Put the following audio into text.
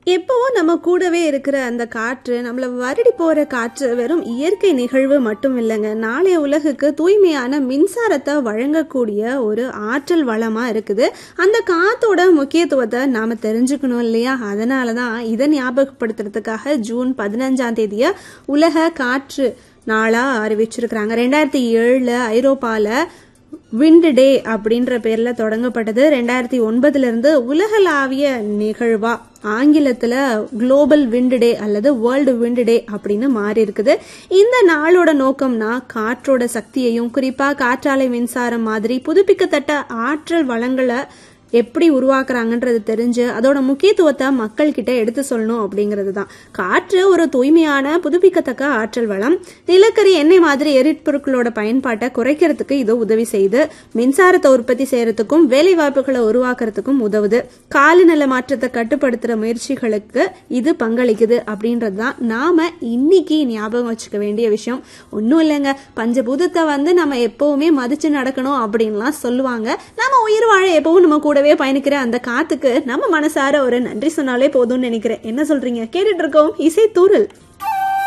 எப்பவும் நம்ம கூடவே இருக்கிற அந்த காற்று நம்மளை வருடி போற காற்று வெறும் இயற்கை நிகழ்வு மட்டும் இல்லைங்க நாளைய உலகுக்கு தூய்மையான மின்சாரத்தை வழங்கக்கூடிய ஒரு ஆற்றல் வளமா இருக்குது அந்த காத்தோட முக்கியத்துவத்தை நாம தெரிஞ்சுக்கணும் இல்லையா அதனால தான் இதை ஞாபகப்படுத்துறதுக்காக ஜூன் பதினஞ்சாம் தேதிய உலக காற்று நாளா அறிவிச்சிருக்கிறாங்க ரெண்டாயிரத்தி ஏழுல ஐரோப்பால விண்ட் டே அப்படின்ற பேர்ல தொடங்கப்பட்டது ரெண்டாயிரத்தி ஒன்பதுல இருந்து உலகளாவிய நிகழ்வா ஆங்கிலத்துல குளோபல் விண்ட் டே அல்லது வேர்ல்டு விண்ட் டே அப்படின்னு மாறி இருக்குது இந்த நாளோட நோக்கம்னா காற்றோட சக்தியையும் குறிப்பா காற்றாலை மின்சாரம் மாதிரி புதுப்பிக்கத்தட்ட ஆற்றல் வளங்களை எப்படி உருவாக்குறாங்கன்றது தெரிஞ்சு அதோட முக்கியத்துவத்தை மக்கள் கிட்ட எடுத்து சொல்லணும் அப்படிங்கிறது தான் காற்று ஒரு தூய்மையான புதுப்பிக்கத்தக்க ஆற்றல் வளம் நிலக்கரி எண்ணெய் மாதிரி எரிபொருட்களோட பயன்பாட்டை குறைக்கிறதுக்கு இது உதவி செய்து மின்சாரத்தை உற்பத்தி செய்யறதுக்கும் வேலை வாய்ப்புகளை உருவாக்குறதுக்கும் உதவுது காலநில மாற்றத்தை கட்டுப்படுத்துற முயற்சிகளுக்கு இது பங்களிக்குது அப்படின்றது தான் நாம இன்னைக்கு ஞாபகம் வச்சுக்க வேண்டிய விஷயம் ஒன்றும் இல்லைங்க பஞ்சபூதத்தை வந்து நம்ம எப்பவுமே மதிச்சு நடக்கணும் அப்படின்லாம் சொல்லுவாங்க நம்ம உயிர் வாழ எப்பவும் நம்ம கூடவே பயணிக்கிற அந்த காத்துக்கு நம்ம மனசார ஒரு நன்றி சொன்னாலே போதும்னு நினைக்கிறேன் என்ன சொல்றீங்க கேட்டுட்டு இருக்கோம் இசை தூரல்